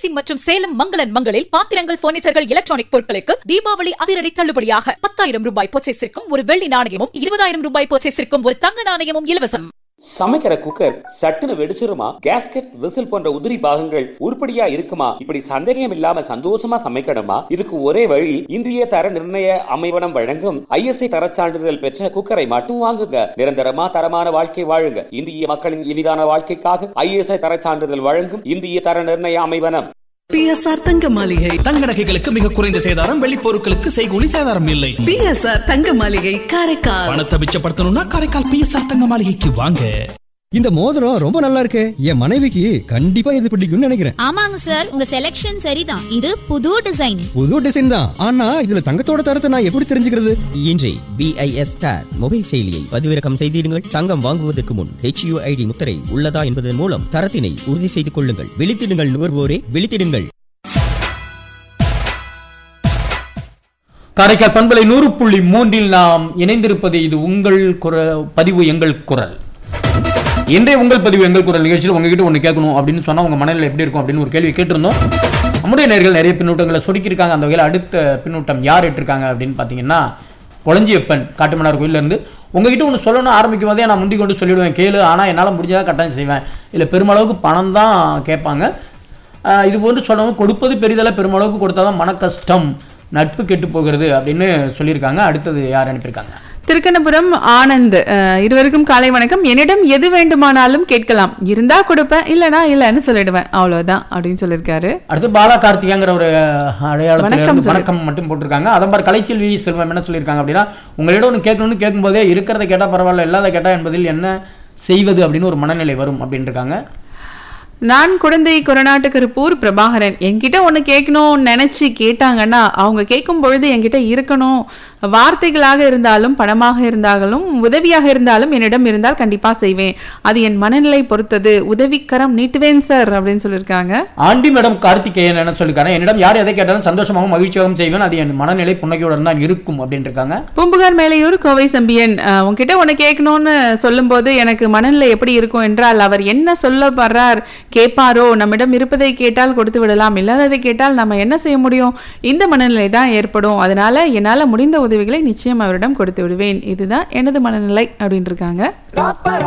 திருச்சி மற்றும் சேலம் மங்களன் மங்களில் பாத்திரங்கள் பர்னிச்சர்கள் எலக்ட்ரானிக் பொருட்களுக்கு தீபாவளி அதிரடி தள்ளுபடியாக பத்தாயிரம் ரூபாய் பர்ச்சேஸிற்கும் ஒரு வெள்ளி நாணயமும் இருபதாயிரம் ரூபாய் பர்ச்சேஸிற்கும் ஒரு தங்க நாணயமும் இலவசம் சமைக்கிற குக்கர் சட்டுன்னு வெடிச்சிருமா கேஸ்கெட் விசில் போன்ற உதிரி பாகங்கள் உருப்படியா இருக்குமா இப்படி சந்தேகம் இல்லாம சந்தோஷமா சமைக்கணுமா இதுக்கு ஒரே வழி இந்திய தர நிர்ணய அமைவனம் வழங்கும் ஐஎஸ்ஐ தரச் சான்றிதழ் பெற்ற குக்கரை மட்டும் வாங்குங்க நிரந்தரமா தரமான வாழ்க்கை வாழுங்க இந்திய மக்களின் இனிதான வாழ்க்கைக்காக ஐஎஸ்ஐ தரச் சான்றிதழ் வழங்கும் இந்திய தர நிர்ணய அமைவனம் பிஎஸ்ஆர் தங்க மாளிகை தங்க நகைகளுக்கு மிக குறைந்த சேதாரம் வெள்ளி பொருட்களுக்கு செய்கூலி சேதாரம் இல்லை பிஎஸ்ஆர் தங்க மாளிகை காரைக்கால் பணத்தை மிச்சப்படுத்தணும்னா காரைக்கால் பிஎஸ்ஆர் தங்க மாளிகைக்கு வாங்க இந்த மோதிரம் ரொம்ப நல்லா இருக்கே என் மனைவிக்கு கண்டிப்பா இது பிடிக்கும்னு நினைக்கிறேன் ஆமாங்க சார் உங்க செலெக்ஷன் சரிதான் இது புது டிசைன் புது டிசைன் தான் ஆனா இதுல தங்கத்தோட தரத்தை நான் எப்படி தெரிஞ்சுக்கிறது இன்றே பிஐஎஸ் ஸ்டார் மொபைல் செயலியை பதிவிறக்கம் செய்திடுங்கள் தங்கம் வாங்குவதற்கு முன் ஹெச்யூஐடி முத்திரை உள்ளதா என்பதன் மூலம் தரத்தினை உறுதி செய்து கொள்ளுங்கள் விழித்திடுங்கள் நுகர்வோரே விழித்திடுங்கள் காரைக்கால் பண்பலை நூறு புள்ளி மூன்றில் நாம் இணைந்திருப்பது இது உங்கள் குரல் பதிவு எங்கள் குரல் இன்றைய உங்கள் பதிவு எங்கள் குரல் நிகழ்ச்சியில் உங்ககிட்ட ஒன்று கேட்கணும் அப்படின்னு சொன்னால் உங்கள் மனநிலை எப்படி இருக்கும் அப்படின்னு ஒரு கேள்வி கேட்டிருந்தோம் நம்முடைய நேர்கள் நிறைய பின்னூட்டங்களை சொடுக்கியிருக்காங்க அந்த வகையில் அடுத்த பின்னூட்டம் யார் ஏற்றிருக்காங்க அப்படின்னு பார்த்தீங்கன்னா கொளஞ்சியப்பன் காட்டுமன்னார் கோயிலேருந்து உங்ககிட்ட ஒன்று சொல்லணும் ஆரம்பிக்கும் போதே நான் முந்தி கொண்டு சொல்லிவிடுவேன் கேளு ஆனால் என்னால் முடிஞ்சதாக கட்டாயம் செய்வேன் இல்லை பெருமளவுக்கு பணம் தான் கேட்பாங்க ஆஹ் இது போன்று சொல்லணும் கொடுப்பது பெரிதல்ல பெருமளவுக்கு கொடுத்தாதான் மன கஷ்டம் நட்பு கெட்டு போகிறது அப்படின்னு சொல்லியிருக்காங்க அடுத்தது யார் அனுப்பியிருக்காங்க திருக்கணபுரம் ஆனந்த் அஹ், இருவருக்கும் காலை வணக்கம் என்னிடம் எது வேண்டுமானாலும் கேட்கலாம் இருந்தா கொடுப்பேன் இல்லனா இல்லைன்னு சொல்லிடுவேன் அவ்வளவுதான் அப்படின்னு சொல்லியிருக்காரு அடுத்து பாலா கார்த்திகாங்கிற ஒரு அடையாளத்தில் வணக்கம் இருந்து சொல்லு. வணக்கம் மட்டும் போட்டிருக்காங்க அதன் மாதிரி கலைச்செல்வி செல்வம் என்ன சொல்லியிருக்காங்க அப்படின்னா உங்களிடம் ஒன்று கேட்கணும்னு கேட்கும்போதே இருக்கிறத கேட்டால் பரவாயில்ல இல்லாத கேட்டால் என்பதில் என்ன செய்வது அப்படின்னு ஒரு மனநிலை வரும் அப்படின்னு இருக்காங்க நான் குழந்தை கொரநாட்டு கருப்பூர் பிரபாகரன் என்கிட்ட ஒன்று கேட்கணும்னு நினைச்சு கேட்டாங்கன்னா அவங்க கேட்கும் பொழுது என்கிட்ட இருக்கணும் வார்த்தைகளாக இருந்தாலும் பணமாக இருந்தாலும் உதவியாக இருந்தாலும் என்னிடம் இருந்தால் கண்டிப்பா செய்வேன் அது என் மனநிலை பொறுத்தது உதவிக்கரம் நீட்டுவேன் சார் அப்படின்னு சொல்லியிருக்காங்க ஆண்டி மேடம் கார்த்திகேயன் என்ன சொல்லியிருக்காங்க என்னிடம் யார் எதை கேட்டாலும் சந்தோஷமாகவும் மகிழ்ச்சியாகவும் செய்வேன் அது என் மனநிலை புன்னகையுடன் தான் இருக்கும் அப்படின்னு இருக்காங்க பூம்புகார் மேலையூர் கோவை சம்பியன் அஹ், உன்கிட்ட ஒன்று கேட்கணும்னு சொல்லும்போது எனக்கு மனநிலை எப்படி இருக்கும் என்றால் அவர் என்ன சொல்ல வர்றார் கேட்பாரோ நம்மிடம் இருப்பதை கேட்டால் கொடுத்து விடலாம் இல்லாததை கேட்டால் நம்ம என்ன செய்ய முடியும் இந்த மனநிலை தான் ஏற்படும் அதனால என்னால் முடிந்த உதவிகளை நிச்சயம் அவரிடம் கொடுத்து விடுவேன் இதுதான் எனது மனநிலை அப்படின்னு இருக்காங்க